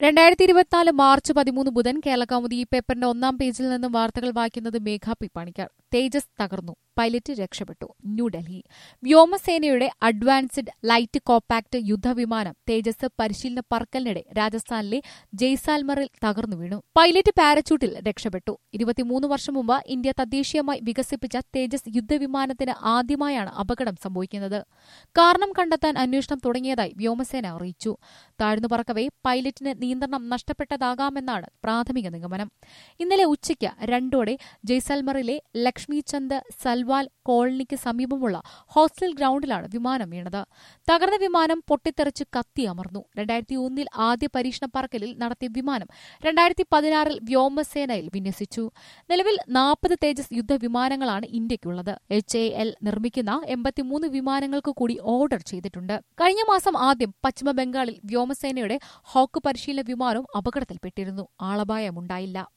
രണ്ടായിരത്തി ഇരുപത്തിനാല് മാർച്ച് പതിമൂന്ന് ബുധൻ കേരളകൗമുദി ഈ പേപ്പറിന്റെ ഒന്നാം പേജിൽ നിന്നും വാർത്തകൾ വായിക്കുന്നത് മേഘ പി പണിക്കർ തേജസ് തകർന്നു പൈലറ്റ് രക്ഷപ്പെട്ടു ന്യൂഡൽഹി വ്യോമസേനയുടെ അഡ്വാൻസ്ഡ് ലൈറ്റ് കോപ്പാക്ട് യുദ്ധവിമാനം തേജസ് പരിശീലന പറക്കലിനിടെ രാജസ്ഥാനിലെ ജയ്സാൽമറിൽ തകർന്നു വീണു പൈലറ്റ് പാരച്യൂട്ടിൽ രക്ഷപ്പെട്ടു ഇരുപത്തിമൂന്ന് വർഷം മുമ്പ് ഇന്ത്യ തദ്ദേശീയമായി വികസിപ്പിച്ച തേജസ് യുദ്ധവിമാനത്തിന് ആദ്യമായാണ് അപകടം സംഭവിക്കുന്നത് കാരണം കണ്ടെത്താൻ അന്വേഷണം തുടങ്ങിയതായി വ്യോമസേന അറിയിച്ചു താഴ്ന്നു പറക്കവേ പൈലറ്റിന് നിയന്ത്രണം നഷ്ടപ്പെട്ടതാകാമെന്നാണ് പ്രാഥമിക നിഗമനം ഇന്നലെ ഉച്ചയ്ക്ക് രണ്ടോടെ ജയ്സൽമറിലെ ലക്ഷ്മിചന്ദ് സൽവാൽ കോളനിക്ക് സമീപമുള്ള ഹോസ്റ്റൽ ഗ്രൌണ്ടിലാണ് വിമാനം വീണത് തകർന്ന വിമാനം പൊട്ടിത്തെറിച്ച് കത്തിയമർന്നു രണ്ടായിരത്തി ഒന്നിൽ ആദ്യ പരീക്ഷണ പറക്കലിൽ നടത്തിയ വിമാനം രണ്ടായിരത്തി പതിനാറിൽ വ്യോമസേനയിൽ വിന്യസിച്ചു നിലവിൽ നാൽപ്പത് തേജസ് യുദ്ധവിമാനങ്ങളാണ് ഇന്ത്യയ്ക്കുള്ളത് എച്ച് എ എൽ നിർമ്മിക്കുന്ന എൺപത്തിമൂന്ന് വിമാനങ്ങൾക്ക് കൂടി ഓർഡർ ചെയ്തിട്ടുണ്ട് കഴിഞ്ഞ മാസം ആദ്യം പശ്ചിമബംഗാളിൽ വ്യോമസേനയുടെ ഹോക്ക് പരിശീലന വിമാനവും അപകടത്തിൽപ്പെട്ടിരുന്നു ആളപായമുണ്ടായില്ല